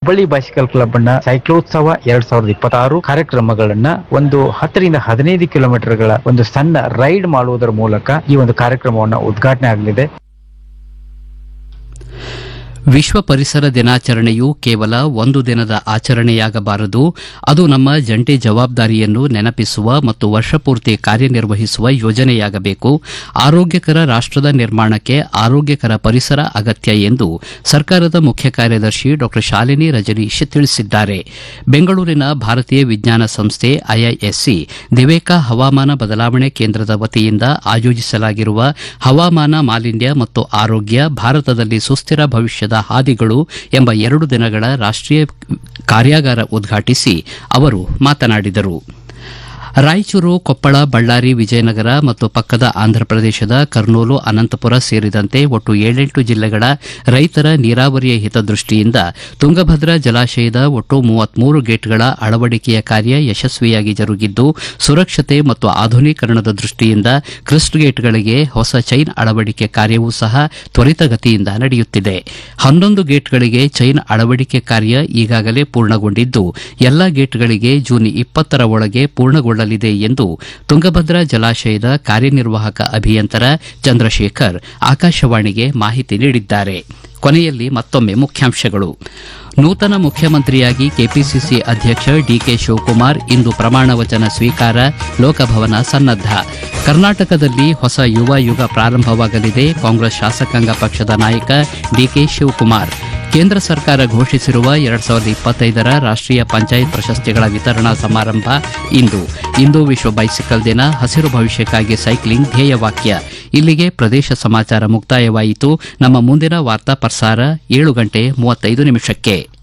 Hubballi bicycle club ನ ಸೈಕ್ಲೋತ್ಸವ ಎರಡ್ ಸಾವಿರದ ಇಪ್ಪತ್ತಾರು ಕಾರ್ಯಕ್ರಮಗಳನ್ನ ಒಂದು ಹತ್ತರಿಂದ ಹದಿನೈದು ಕಿಲೋಮೀಟರ್ಗಳ ಒಂದು ಸಣ್ಣ ರೈಡ್ ಮಾಡುವುದರ ಮೂಲಕ ಈ ಒಂದು ಕಾರ್ಯಕ್ರಮವನ್ನ ಉದ್ಘಾಟನೆ ಆಗಲಿದೆ ವಿಶ್ವ ಪರಿಸರ ದಿನಾಚರಣೆಯು ಕೇವಲ ಒಂದು ದಿನದ ಆಚರಣೆಯಾಗಬಾರದು ಅದು ನಮ್ಮ ಜಂಟಿ ಜವಾಬ್ದಾರಿಯನ್ನು ನೆನಪಿಸುವ ಮತ್ತು ವರ್ಷಪೂರ್ತಿ ಕಾರ್ಯನಿರ್ವಹಿಸುವ ಯೋಜನೆಯಾಗಬೇಕು ಆರೋಗ್ಯಕರ ರಾಷ್ಟದ ನಿರ್ಮಾಣಕ್ಕೆ ಆರೋಗ್ಯಕರ ಪರಿಸರ ಅಗತ್ಯ ಎಂದು ಸರ್ಕಾರದ ಮುಖ್ಯ ಕಾರ್ಯದರ್ಶಿ ಡಾ ಶಾಲಿನಿ ರಜನೀಶ್ ತಿಳಿಸಿದ್ದಾರೆ ಬೆಂಗಳೂರಿನ ಭಾರತೀಯ ವಿಜ್ಞಾನ ಸಂಸ್ಥೆ ಐಐಎಸ್ಸಿ ದಿವೇಕ ಹವಾಮಾನ ಬದಲಾವಣೆ ಕೇಂದ್ರದ ವತಿಯಿಂದ ಆಯೋಜಿಸಲಾಗಿರುವ ಹವಾಮಾನ ಮಾಲಿನ್ಯ ಮತ್ತು ಆರೋಗ್ಯ ಭಾರತದಲ್ಲಿ ಸುಸ್ಥಿರ ಭವಿಷ್ಯದ ಹಾದಿಗಳು ಎಂಬ ಎರಡು ದಿನಗಳ ರಾಷ್ಟೀಯ ಕಾರ್ಯಾಗಾರ ಉದ್ಘಾಟಿಸಿ ಅವರು ಮಾತನಾಡಿದರು ರಾಯಚೂರು ಕೊಪ್ಪಳ ಬಳ್ಳಾರಿ ವಿಜಯನಗರ ಮತ್ತು ಪಕ್ಕದ ಆಂಧ್ರಪ್ರದೇಶದ ಕರ್ನೂಲು ಅನಂತಪುರ ಸೇರಿದಂತೆ ಒಟ್ಟು ಏಳೆಂಟು ಜಿಲ್ಲೆಗಳ ರೈತರ ನೀರಾವರಿಯ ಹಿತದೃಷ್ಟಿಯಿಂದ ತುಂಗಭದ್ರಾ ಜಲಾಶಯದ ಒಟ್ಟು ಮೂವತ್ಮೂರು ಗೇಟ್ಗಳ ಅಳವಡಿಕೆಯ ಕಾರ್ಯ ಯಶಸ್ವಿಯಾಗಿ ಜರುಗಿದ್ದು ಸುರಕ್ಷತೆ ಮತ್ತು ಆಧುನೀಕರಣದ ದೃಷ್ಟಿಯಿಂದ ಕ್ರಿಸ್ಟ್ ಗೇಟ್ಗಳಿಗೆ ಹೊಸ ಚೈನ್ ಅಳವಡಿಕೆ ಕಾರ್ಯವೂ ಸಹ ತ್ವರಿತಗತಿಯಿಂದ ನಡೆಯುತ್ತಿದೆ ಹನ್ನೊಂದು ಗೇಟ್ಗಳಿಗೆ ಚೈನ್ ಅಳವಡಿಕೆ ಕಾರ್ಯ ಈಗಾಗಲೇ ಪೂರ್ಣಗೊಂಡಿದ್ದು ಎಲ್ಲಾ ಗೇಟ್ಗಳಿಗೆ ಜೂನ್ ಇಪ್ಪತ್ತರ ಒಳಗೆ ಪೂರ್ಣಗೊಳ್ಳಲಿದೆ ಎಂದು ತುಂಗಭದ್ರಾ ಜಲಾಶಯದ ಕಾರ್ಯನಿರ್ವಾಹಕ ಅಭಿಯಂತರ ಚಂದ್ರಶೇಖರ್ ಆಕಾಶವಾಣಿಗೆ ಮಾಹಿತಿ ನೀಡಿದ್ದಾರೆ ಕೊನೆಯಲ್ಲಿ ಮತ್ತೊಮ್ಮೆ ಮುಖ್ಯಾಂಶಗಳು ನೂತನ ಮುಖ್ಯಮಂತ್ರಿಯಾಗಿ ಕೆಪಿಸಿಸಿ ಅಧ್ಯಕ್ಷ ಡಿಕೆ ಶಿವಕುಮಾರ್ ಇಂದು ಪ್ರಮಾಣ ವಚನ ಸ್ವೀಕಾರ ಲೋಕಭವನ ಸನ್ನದ್ದ ಕರ್ನಾಟಕದಲ್ಲಿ ಹೊಸ ಯುವ ಯುಗ ಪ್ರಾರಂಭವಾಗಲಿದೆ ಕಾಂಗ್ರೆಸ್ ಶಾಸಕಾಂಗ ಪಕ್ಷದ ನಾಯಕ ಡಿಕೆ ಶಿವಕುಮಾರ್ ಕೇಂದ್ರ ಸರ್ಕಾರ ಘೋಷಿಸಿರುವ ಎರಡ್ ಸಾವಿರದ ಇಪ್ಪತ್ತೈದರ ರಾಷ್ಟೀಯ ಪಂಚಾಯತ್ ಪ್ರಶಸ್ತಿಗಳ ವಿತರಣಾ ಸಮಾರಂಭ ಇಂದು ಇಂದು ವಿಶ್ವ ಬೈಸಿಕಲ್ ದಿನ ಹಸಿರು ಭವಿಷ್ಯಕ್ಕಾಗಿ ಸೈಕ್ಲಿಂಗ್ ಧ್ಯೇಯವಾಕ್ಯ ಇಲ್ಲಿಗೆ ಪ್ರದೇಶ ಸಮಾಚಾರ ಮುಕ್ತಾಯವಾಯಿತು ನಮ್ಮ ಮುಂದಿನ ವಾರ್ತಾ ಪ್ರಸಾರ ಏಳು ಗಂಟೆ ಮೂವತ್ತೈದು ನಿಮಿಷಕ್ಕೆ